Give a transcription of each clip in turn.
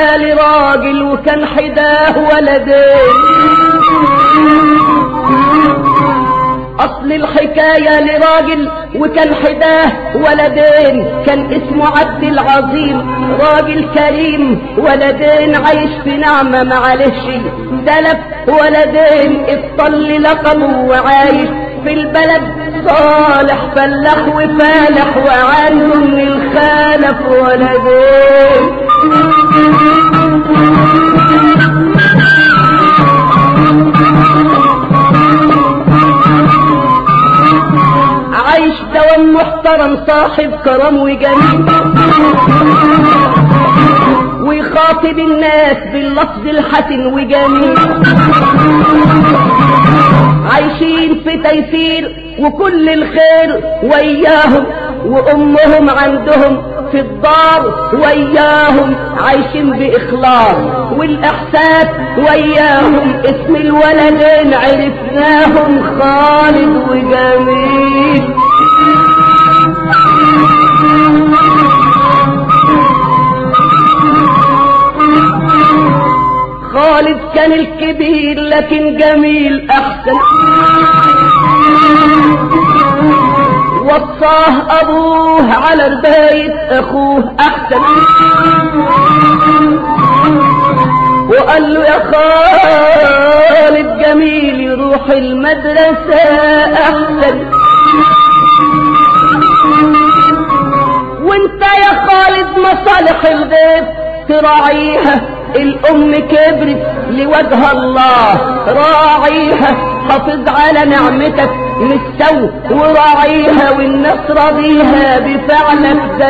الحكاية لراجل وكان حداه ولدين اصل الحكاية لراجل وكان حداه ولدين كان اسمه عبد العظيم راجل كريم ولدين عايش في نعمة معلش تلف ولدين اطل لقبه وعايش في البلد صالح فلاح وفالح وعنده من الخالف ولدين عايش دوام محترم صاحب كرم وجميل ويخاطب الناس باللفظ الحسن وجميل عايشين في تيسير وكل الخير وياهم وامهم عندهم في الدار وياهم عايشين باخلاص والاحساس وياهم اسم الولدين عرفناهم خالد وجميل خالد كان الكبير لكن جميل احسن وصاه ابوه على رباية اخوه احسن وقال له يا خالد جميل يروح المدرسة احسن وانت يا خالد مصالح الغيب تراعيها الام كبرت لوجه الله راعيها حافظ على نعمتك مستو وراعيها والناس راضيها بفعلك ده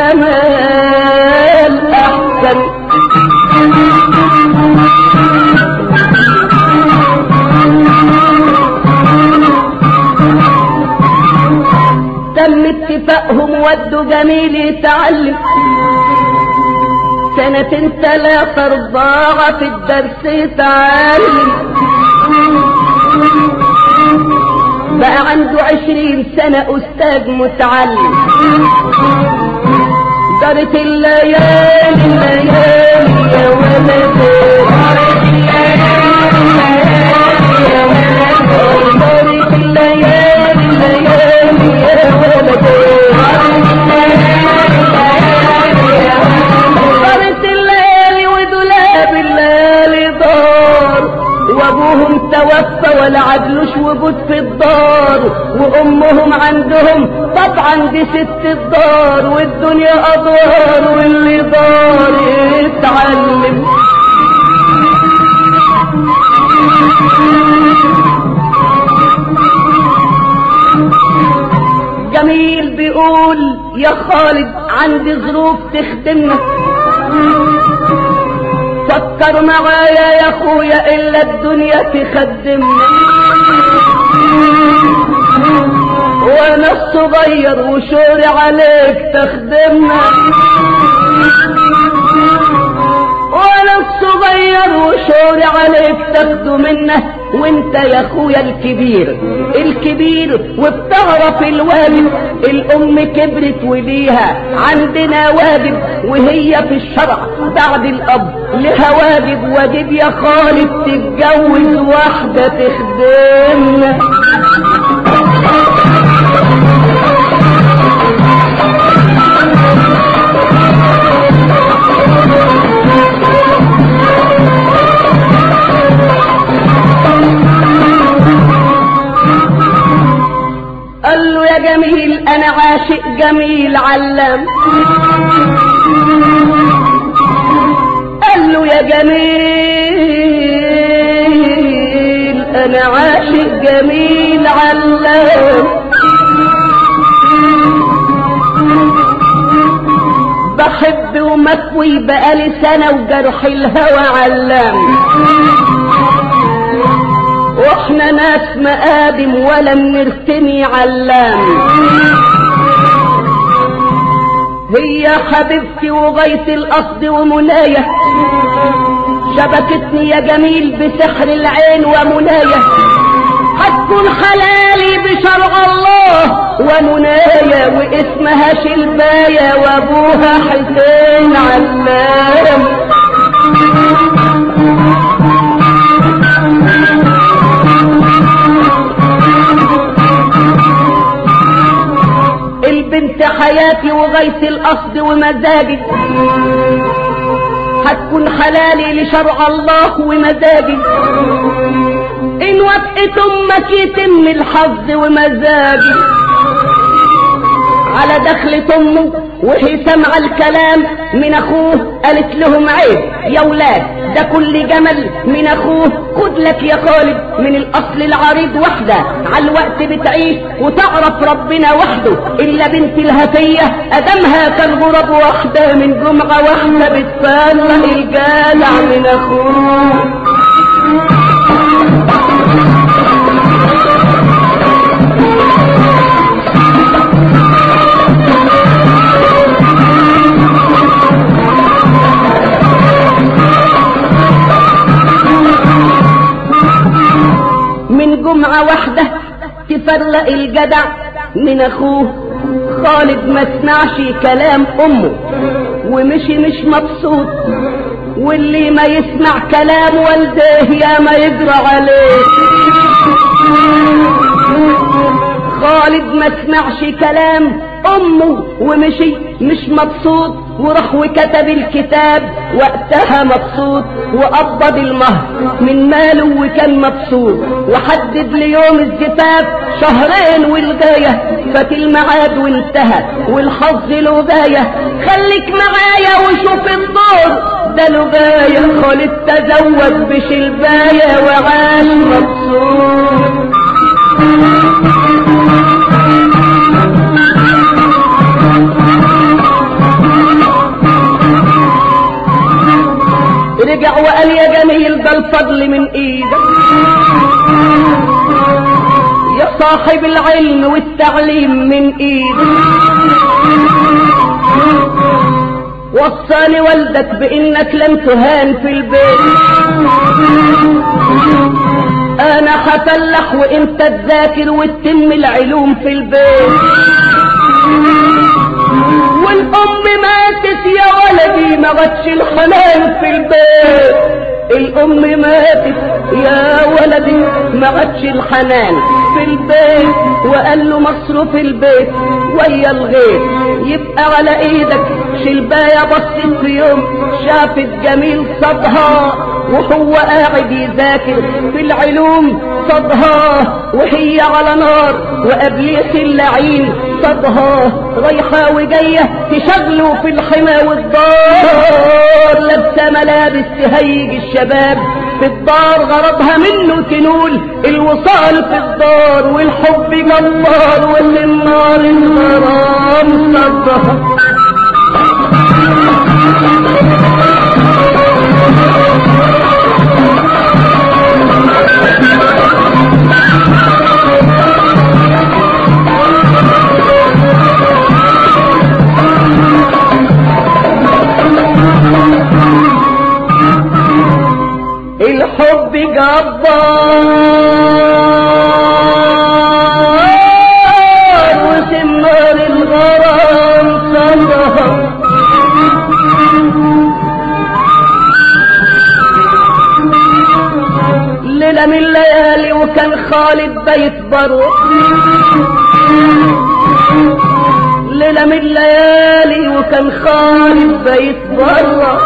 الكمال احسن تم اتفاقهم ودوا جميل يتعلم سنة ثلاثة أربعة في الدرس يتعلم بقى عنده عشرين سنة أستاذ متعلم دارت الليالي الليالي يا ولدي دارت الليالي الليالي يا ولدي دارت الليالي ودولاب الليالي دار وابوهم توفى ولا عدلوش وجود في الدار وامهم عندهم طبعا دي ست الدار والدنيا ادوار واللي دار يتعلم جميل بيقول يا خالد عندي ظروف تخدمنا فكر معايا يا اخويا الا الدنيا تخدمنا وانا الصغير وشوري عليك تخدمنا وانا الصغير وشوري عليك تاخده منه وانت يا اخويا الكبير الكبير وبتعرف الواجب الام كبرت وليها عندنا واجب وهي في الشرع بعد الاب لها واجب واجب يا خالد تتجوز واحدة تخدمنا قال له يا جميل انا عاشق جميل علام قال له يا جميل انا عاشق جميل علام بحب ومكوي بقالي سنة وجرح الهوى علام واحنا ناس مقادم ولا بنرتمي علام هي حبيبتي وغاية القصد ومناية شبكتني يا جميل بسحر العين ومناية هتكون حلالي بشرع الله ومناية واسمها شلباية وابوها حسين علام حياتي وغيث القصد ومزاجي هتكون حلالي لشرع الله ومزاجي ان وافقت امك يتم الحظ ومزاجي على دخلة امه وهي سمع الكلام من اخوه قالت لهم عيب يا ولاد ده كل جمل من اخوه خد لك يا خالد من الاصل العريض وحده على الوقت بتعيش وتعرف ربنا وحده الا بنت الهفيه ادمها كان غرب واحده من جمعه واحده بتفرق الجالع من اخوه من جمعة واحدة تفرق الجدع من اخوه خالد ما سمعش كلام امه ومشي مش مبسوط واللي ما يسمع كلام والديه يا ما يجرى عليه خالد ما سمعش كلام امه ومشي مش مبسوط وراح وكتب الكتاب وقتها مبسوط وقبض المهر من ماله وكان مبسوط وحدد ليوم الزفاف شهرين والغاية فات الميعاد وانتهى والحظ له غاية خليك معايا وشوف الدور ده له غاية خالد تزوج بشلباية وعاش مبسوط رجع وقال يا جميل ده الفضل من ايدك يا صاحب العلم والتعليم من ايدك وصاني والدك بانك لم تهان في البيت انا هفلح وانت تذاكر وتتم العلوم في البيت والام ماتت يا ولدي ما غتش الحنان في البيت الام ماتت يا ولدي ما غتش الحنان في البيت وقال له مصروف البيت ويا الغير يبقى على ايدك شلباية بصت في يوم شافت جميل صدها وهو قاعد يذاكر في العلوم صدها وهي على نار وابليس اللعين صدها رايحة وجاية تشغله في الحمى والدار لابسة ملابس تهيج الشباب في الدار غرضها منه تنول الوصال في الدار والحب جبار واللي النار الغرام صدها الحب جبار وسمار الغرام صدها ليلة من الليالي وكان خالد بيت برو ليلة من الليالي وكان خالد بيت برا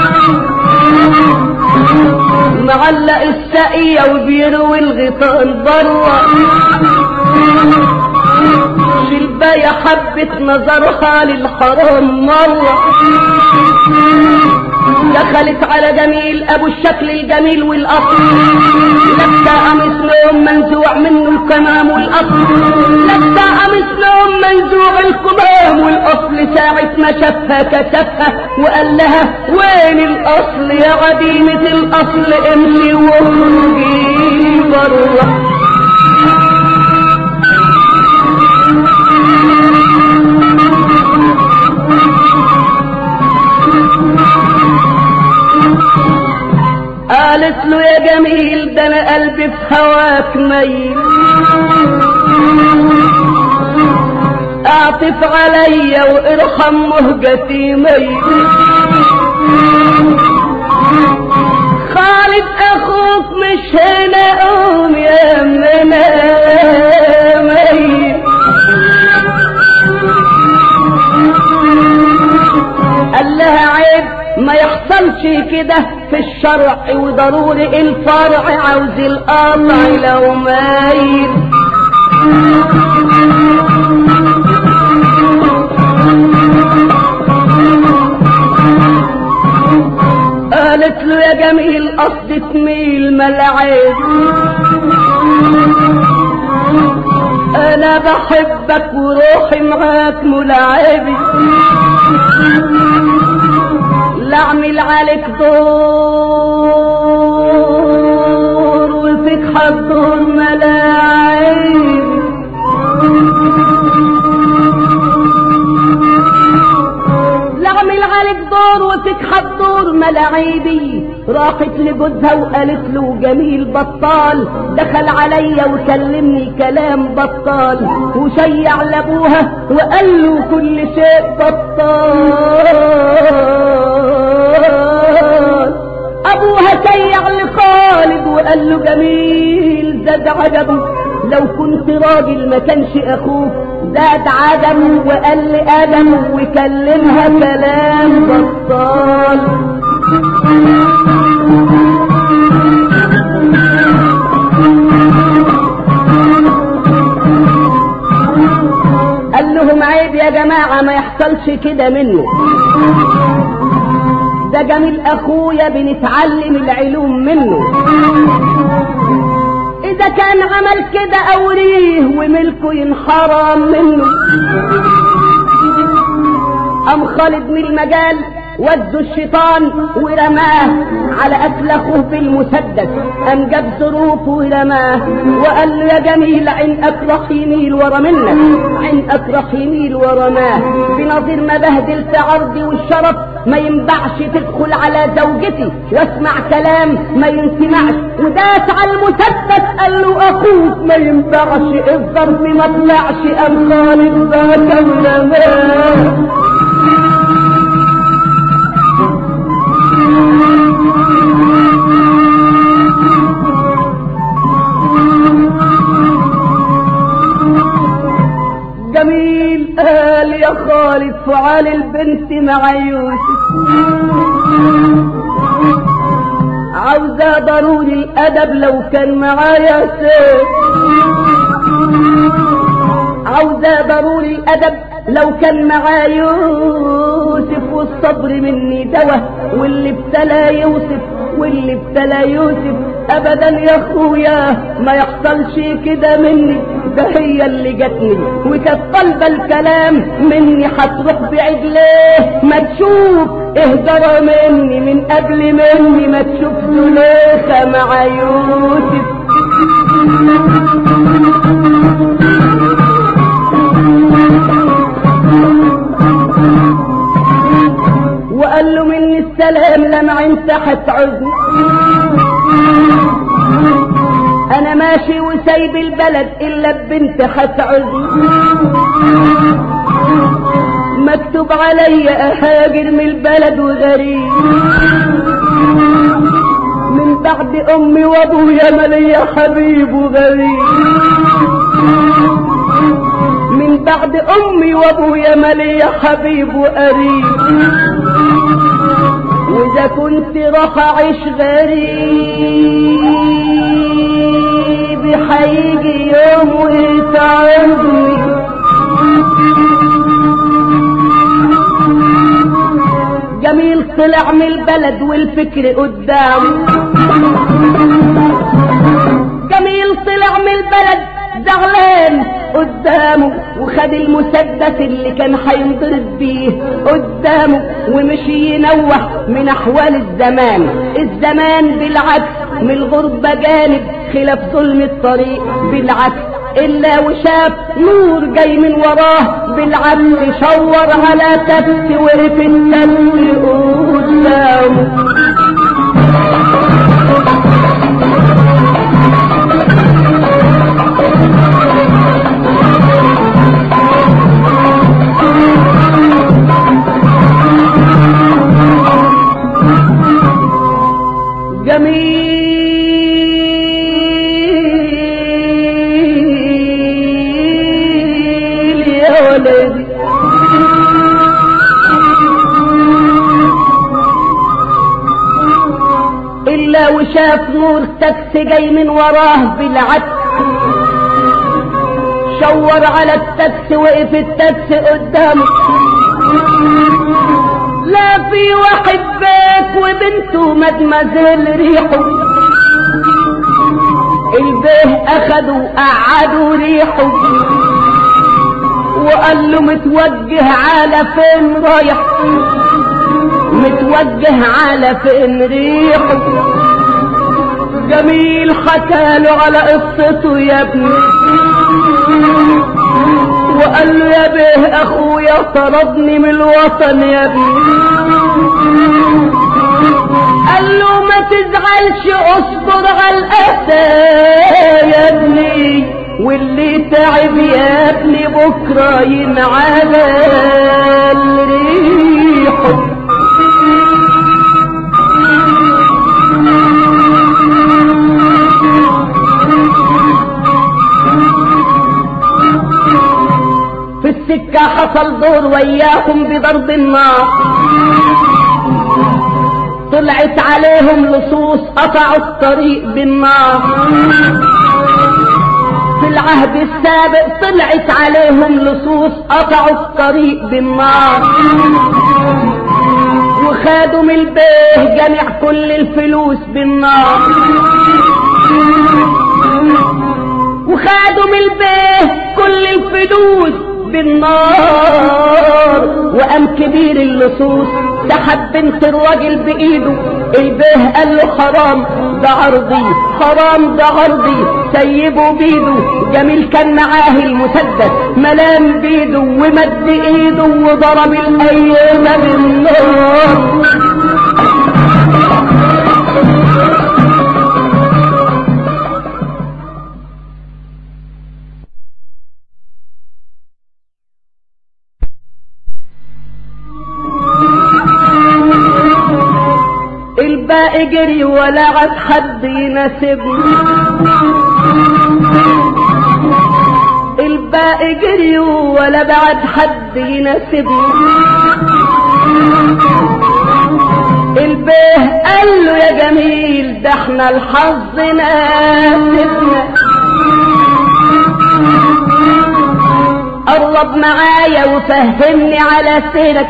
معلق السقية وبيروي الغيطان برا شلباية حبت نظرها للحرام مرة دخلت على جميل ابو الشكل الجميل والاصل لابسه قميص لهم منزوع منه الكمام والاصل لابسه قميص لهم منزوع الكمام والاصل ساعة ما شافها كتفها وقال لها وين الاصل يا عديمة الاصل امشي واخرجي بره قالت له يا جميل ده انا قلبي في هواك ميل اعطف عليا وارحم مهجتي ميل خالد اخوك مش هنا قوم يا منا ميل كده في الشرع وضروري الفرع عاوز القطع لو مايل قالت له يا جميل قصد تميل ملعب انا بحبك وروحي معاك ملعبي لا اعمل عليك دور وفيك حضور ملاعب لا اعمل عليك دور وفيك حضور ملاعيبي راحت لجوزها وقالت له جميل بطال دخل عليا وكلمني كلام بطال وشيع لابوها وقال له كل شيء بطال ابوها شيع لخالد وقال له جميل زاد عجبه لو كنت راجل ما كانش اخوك زاد عدم وقال لي ادم وكلمها كلام بطال قال لهم عيب يا جماعة ما يحصلش كده منه ده جميل اخويا بنتعلم العلوم منه اذا كان عمل كده اوريه وملكه ينحرم منه ام خالد من المجال ودوا الشيطان ورماه على قتل اخوه بالمسدس ام جاب ظروفه ورماه وقال له يا جميل عين اكرح يميل ورا منك عين اكرح يميل ورماه بنظير ما بهدلت عرضي والشرف ما ينبعش تدخل على زوجتي واسمع كلام ما ينسمعش وداس على المسدس قال له اخوك ما ينبعش الظرف ما طلعش ام خالد ذاك ورماه جميل قال يا خالد فعال البنت مع يوسف عاوزة ضروري الأدب لو كان معايا سيف عاوزة ضروري الأدب لو كان معايا يوسف والصبر مني دوا واللي ابتلى يوسف واللي ابتلى يوسف ابدا يا اخويا ما يحصلش كده مني ده هي اللي جاتني وكانت طالبه الكلام مني هتروح بعيد ليه ما تشوف اهدر مني من قبل مني ما تشوف زليخه مع يوسف وقال له مني السلام لما انت هتعوزني انا ماشي وسايب البلد الا ببنت هتعوزني مكتوب عليا اهاجر من البلد وغريب من بعد امي وابويا ماليا حبيب وغريب من بعد امي وابويا ماليا حبيب وقريب واذا كنت راح اعيش غريب هيجي يوم ويتعبني جميل طلع من البلد والفكر قدامه جميل طلع من البلد زعلان قدامه وخد المسدس اللي كان هينضرب بيه قدامه ومشي ينوح من احوال الزمان الزمان بالعكس من الغربة جانب خلاف ظلم الطريق بالعكس الا وشاف نور جاي من وراه بالعكس شور على تبت وقف التبت قدامه جميل يا ولدي إلا وشاف نور تاكسي جاي من وراه بالعكس شور على التاكسي وقف التاكسي قدامه لا في واحد بيك وبنته مدمزل ريحه البيه اخدوا قعدوا ريحه وقال له متوجه على فين رايح متوجه على فين ريحه جميل حكاله على قصته يا ابني وقال له يا بيه اخويا طردني من الوطن يا ابني قال له ما تزعلش اصبر على الاسى يا ابني واللي تعب يا ابني بكره ينعدل ريحه في السكة حصل دور وياهم بضرب النار طلعت عليهم لصوص قطعوا الطريق بالنار في العهد السابق طلعت عليهم لصوص قطعوا الطريق بالنار وخادوا من البيه جميع كل الفلوس بالنار وخادوا من البيه كل الفلوس بالنار وقام كبير اللصوص سحب بنت الراجل بايده البيه قال له حرام ده عرضي حرام ده عرضي سيبه بيده جميل كان معاه المسدس ملام بيده ومد ايده وضرب الايام بالنار الباقي جري ولا عاد حد يناسبني الباقي جري ولا بعد حد يناسبني البيه قال له يا جميل ده احنا الحظ ناسبنا قرب معايا وفهمني على سيرك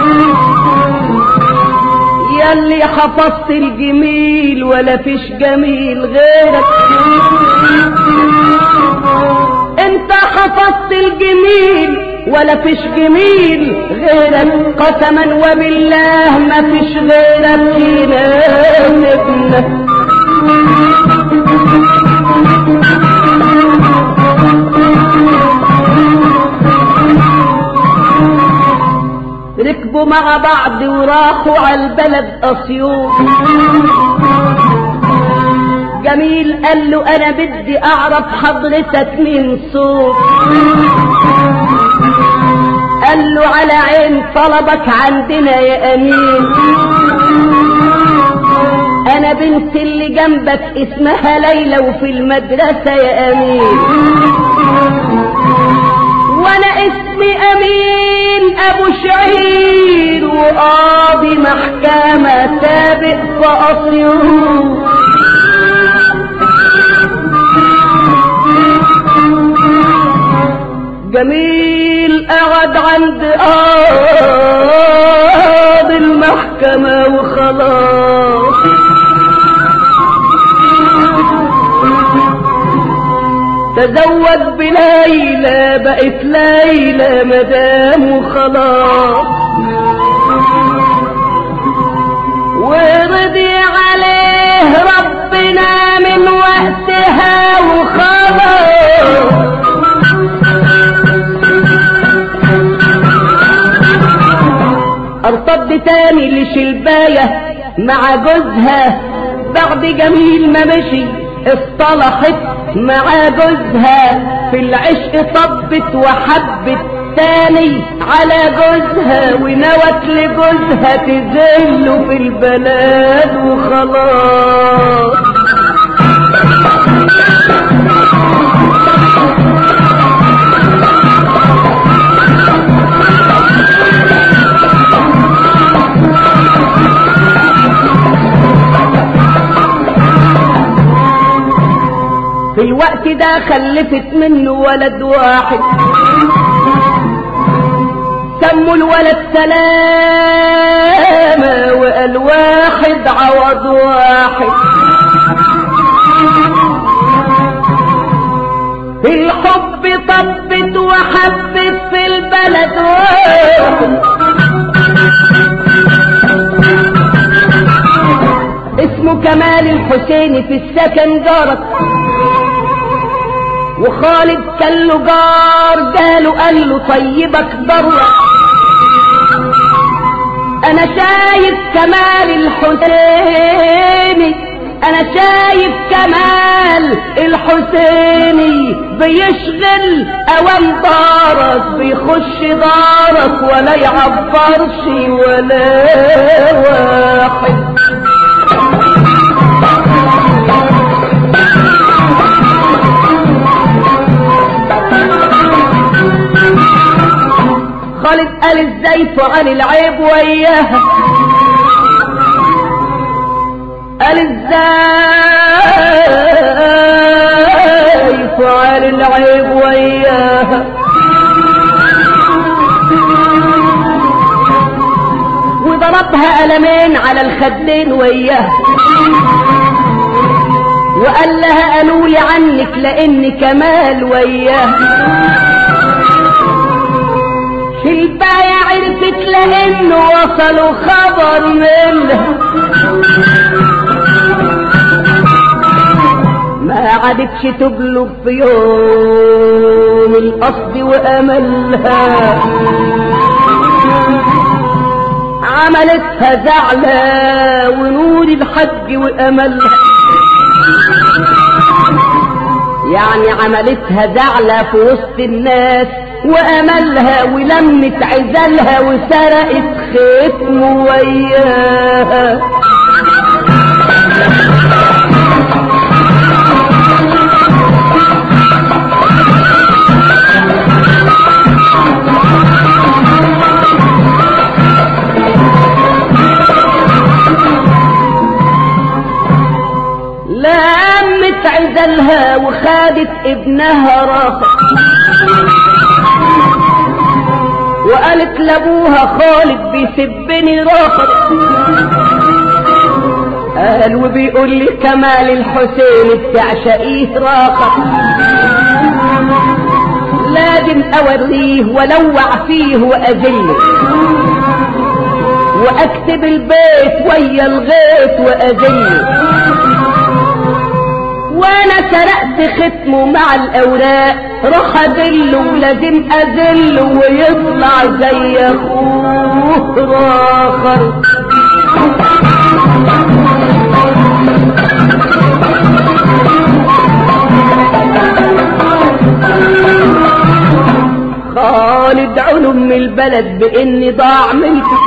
ياللي حفظت الجميل ولا فيش جميل غيرك انت حفظت الجميل ولا فيش جميل غيرك قسما وبالله ما فيش غيرك يناسبنا ركبوا مع بعض وراحوا على البلد اسيوط جميل قال له انا بدي اعرف حضرتك من صوت قال له على عين طلبك عندنا يا امين انا بنت اللي جنبك اسمها ليلى وفي المدرسة يا امين وانا اسمي امين ابو شعير وقاضي محكمة سابق في اسيوط جميل قعد عند قاضي المحكمة وخلاص تزوج بليلى بقت ليلى مدام وخلاص ورضي عليه ربنا من وقتها وخلاص ارتد تاني لشلباية مع جوزها بعد جميل ما مشي اصطلحت مع جوزها في العشق طبت وحبت تاني على جوزها ونوت لجوزها تذله في البلد وخلاص في الوقت ده خلفت منه ولد واحد سموا الولد سلامة وقال واحد عوض واحد الحب طبت وحبت في البلد واحد اسمه كمال الحسيني في السكن جارك وخالد كان له جار جاله قال له طيبك ضرة انا شايف كمال الحسيني انا شايف كمال الحسيني بيشغل اوام دارك بيخش دارك ولا يعبرش ولا واحد خالد قال ازاي فعل العيب وياها قال ازاي فعل العيب وياها وضربها قلمين على الخدين وياها وقال لها قالوا لي عنك لان كمال وياها الباية عرفت لانه وصلوا خبر منه ما عادتش تبلغ في يوم القصد واملها عملتها زعلة ونور الحج واملها يعني عملتها زعلة في وسط الناس واملها ولمت عزلها وسرقت ختم وياها لمت عزلها وخادت ابنها راخر وقالت لابوها خالد بيسبني راخر قال وبيقول لي كمال الحسين بتعشقيه راخر لازم اوريه ولوع فيه واذله واكتب البيت ويا الغيط واذله وانا سرقت ختمه مع الاوراق راح ادله ولازم اذله ويطلع زي اخوه راخر خالد علم من البلد باني ضاع ملكه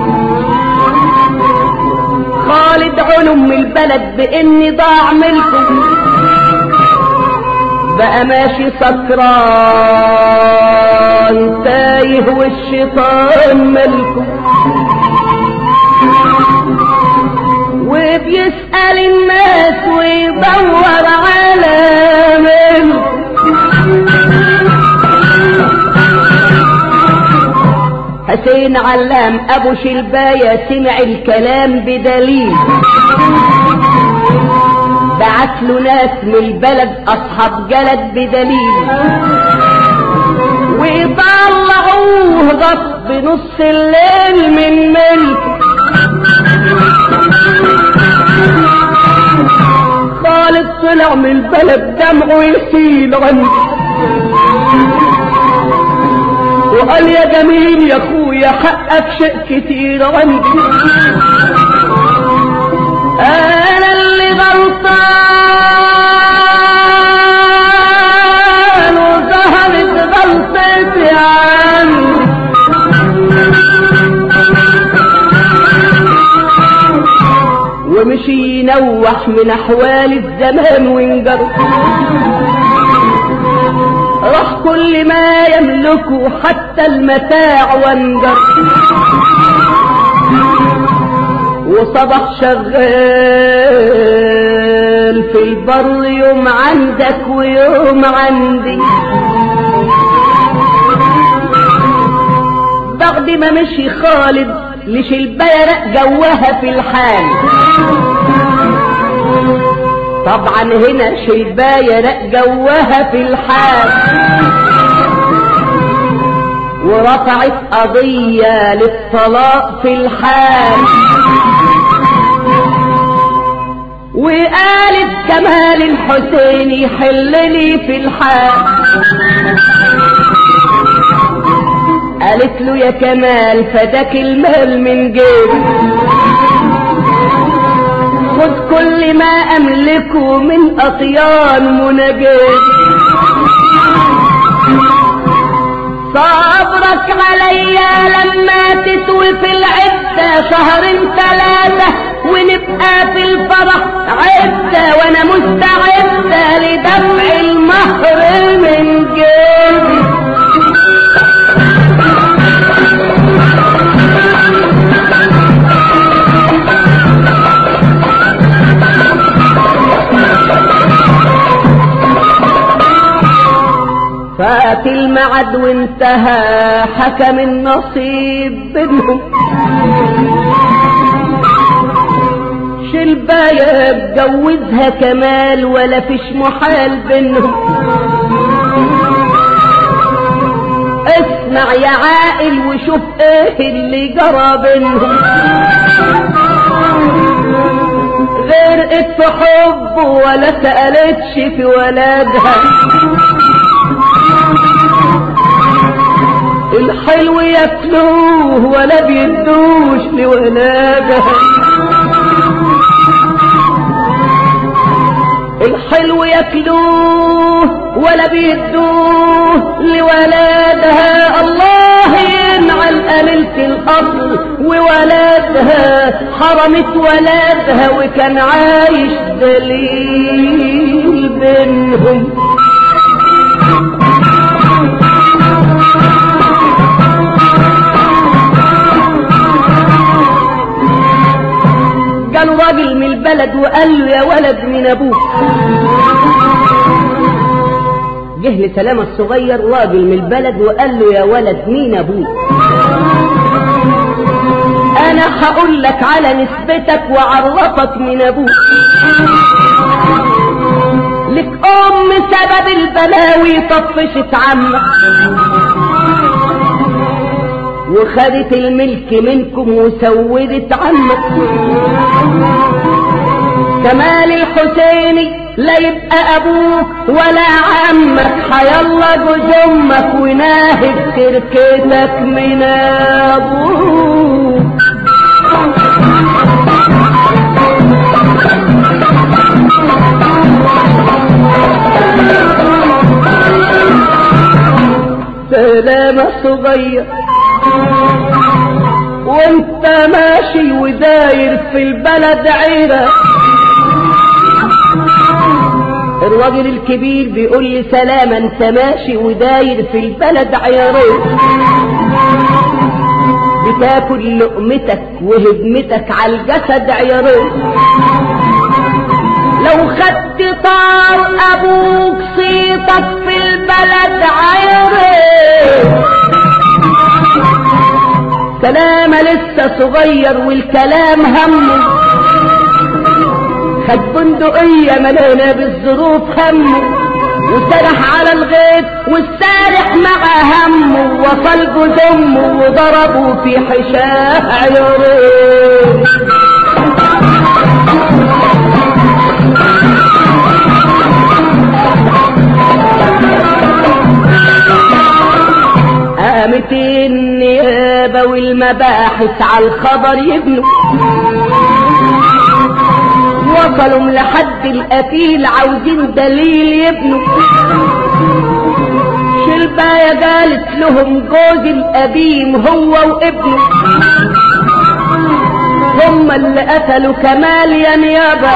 خالد علم من البلد باني ضاع ملكه بقى ماشي سكران تايه والشيطان ملكه وبيسأل الناس ويدور على ملكه حسين علام ابو شلباية سمع الكلام بدليل بعت له ناس من البلد اصحاب جلد بدليل ويطلعوه غصب نص الليل من ملك خالد طلع من البلد دمعه يسيل عنه وقال يا جميل يا اخويا حقك شيء كتير عندي انا اللي غلطان وظهرت غلطتي عني ومشي ينوح من احوال الزمان وينجر راح كل ما يملكه حتى المتاع وانجر وصبح شغال في البر يوم عندك ويوم عندي بعد ما مشي خالد لش البيرق جوها في الحال طبعا هنا شلبايرق جوها في الحال ورفعت قضية للطلاق في الحال وقالت كمال الحسين يحل لي في الحال قالت له يا كمال فداك المال من جيبي خد كل ما املكه من اطيان مناجات صبرك عليا لما تطول في العدة شهرين ثلاثة ونبقى في الفرح عدة وانا مستعدة لدفع المهر من جيبي فات المعد وانتهى حكم النصيب بينهم شلباية اتجوزها كمال ولا فيش محال بينهم اسمع يا عائل وشوف ايه اللي جرى بينهم غرقت في حبه ولا سألتش في ولادها الحلو ياكلوه ولا بيدوش لولادها الحلو ياكلوه ولا بيدوه لولادها الله ينعل قليلة الأصل وولادها حرمت ولادها وكان عايش دليل بينهم قالوا راجل من البلد وقال له يا ولد من ابوك جه لسلامة الصغير راجل من البلد وقال له يا ولد مين ابوك انا هقول لك على نسبتك وعرفك من ابوك لك ام سبب البلاوي طفشت عمك وخدت الملك منكم وسودت عمك كمال الحسيني لا يبقى ابوك ولا عمك حيلا جوز امك وناهب تركتك من ابوك سلامة صغير وانت ماشي وداير في البلد عيرة الراجل الكبير بيقول لي سلام انت ماشي وداير في البلد عيارين بتاكل لقمتك وهدمتك على الجسد عيارين لو خدت طار ابوك صيتك في البلد عيارين سلامة لسه صغير والكلام همه خد بندقية مليانة بالظروف همه وسرح على الغيط والسارح مع همه وصل جوز امه وضربه في حشاه عيورين قامت النيابة والمباحث على الخبر يبنوا وصلوا لحد القتيل عاوزين دليل يبنوا شلباية قالت لهم جوز القديم هو وابنه هم اللي قتلوا كمال يا نيابة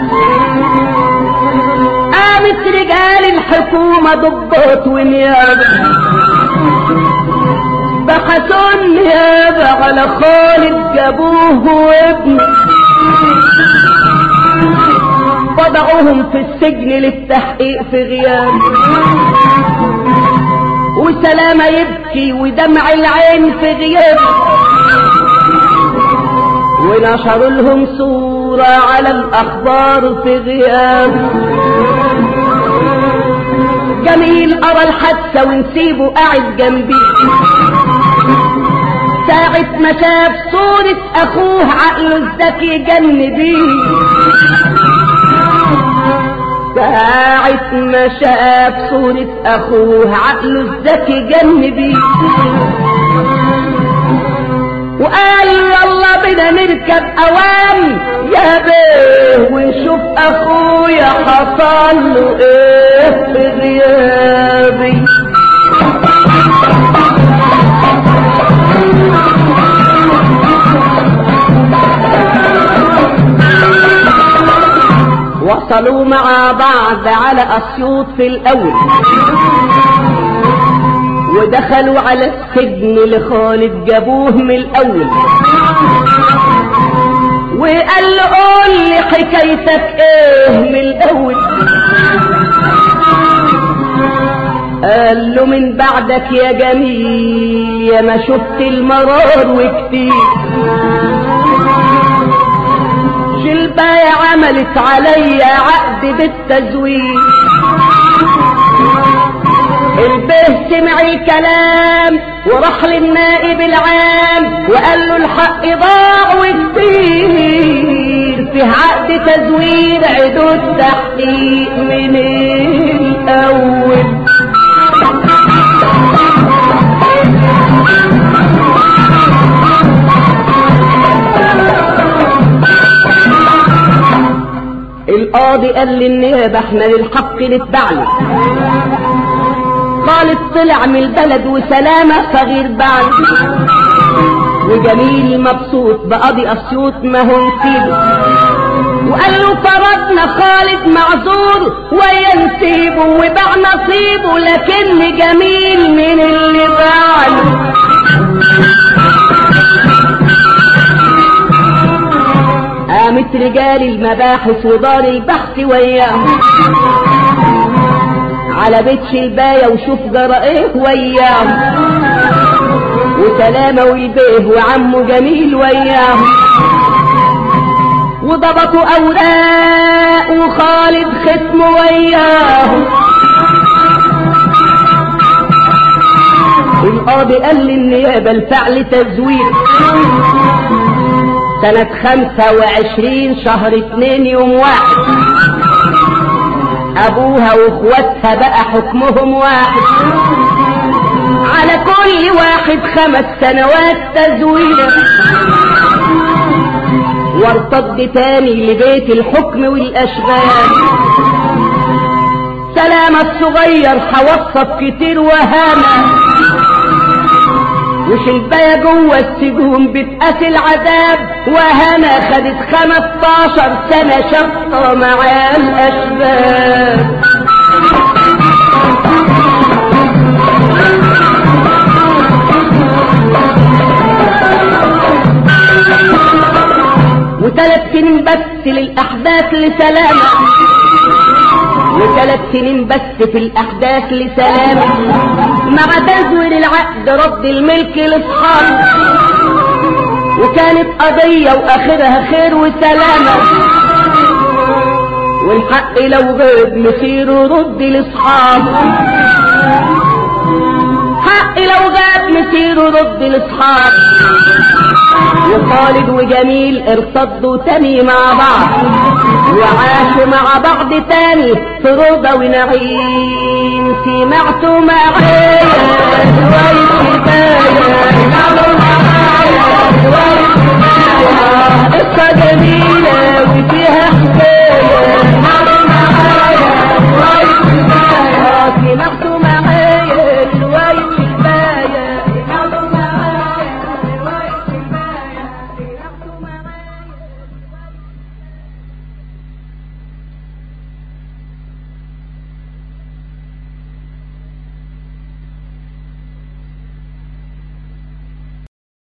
قامت رجال الحكومة ضباط ونيابة بحثوا النيابة على خالد جابوه وابنه وضعوا وضعوهم في السجن للتحقيق في غياب وسلامة يبكي ودمع العين في غياب ونشروا لهم صورة على الأخبار في غياب جميل أرى الحادثة ونسيبه قاعد جنبي ساعة ما شاف صورة أخوه عقله الذكي جن بيه ساعة ما شاف صورة أخوه عقله الذكي جن بيه وقال يلا بينا نركب أوام يا بيه ونشوف أخويا حصل له إيه في غيابي وصلوا مع بعض على أسيوط في الأول ودخلوا على السجن لخالد جابوه من الأول وقال له قول لي حكايتك ايه من الأول قال له من بعدك يا جميل يا ما شفت المرار وكتير جلباية عملت عليا عقد بالتزوير البه سمع الكلام وراح للنائب العام وقال له الحق ضاع وكتير في عقد تزوير عدو التحقيق من الأول القاضي قال للنيابة احنا للحق نتبعنا خالد طلع من البلد وسلامة صغير بعد وجميل مبسوط بقاضي اسيوط ما هو نسيبه وقال له فرضنا خالد معذور وينسيبه وباع نصيبه لكن جميل من اللي باعله قامت رجال المباحث ودار البحث وياه على بيت شلباية وشوف جرى ايه وياه وسلامة والبيه وعمه جميل وياه وضبطوا اوراق وخالد ختمه وياه القاضي قال للنيابة الفعل تزوير سنة خمسة وعشرين شهر اتنين يوم واحد ابوها واخواتها بقى حكمهم واحد على كل واحد خمس سنوات تزوير وارتد تاني لبيت الحكم والاشغال سلامة الصغير حوصف كتير وهامة وشلباية جوه السجون بتقاس العذاب وهنا خدت خمستاشر سنة شقة مع الأشباب وثلاث سنين بس للأحداث لسلامة وثلاث سنين بس في الأحداث لسلامة مع تزوير العقد رد الملك لأصحابه وكانت قضية وآخرها خير وسلامة والحق لو غاب مسيره رد لأصحابه حق لو غاب مسيره رد لأصحابه وخالد وجميل ارتضوا تاني مع بعض وعاشوا مع بعض تاني في رضا ونعيم سمعتوا معايا شوية كفاية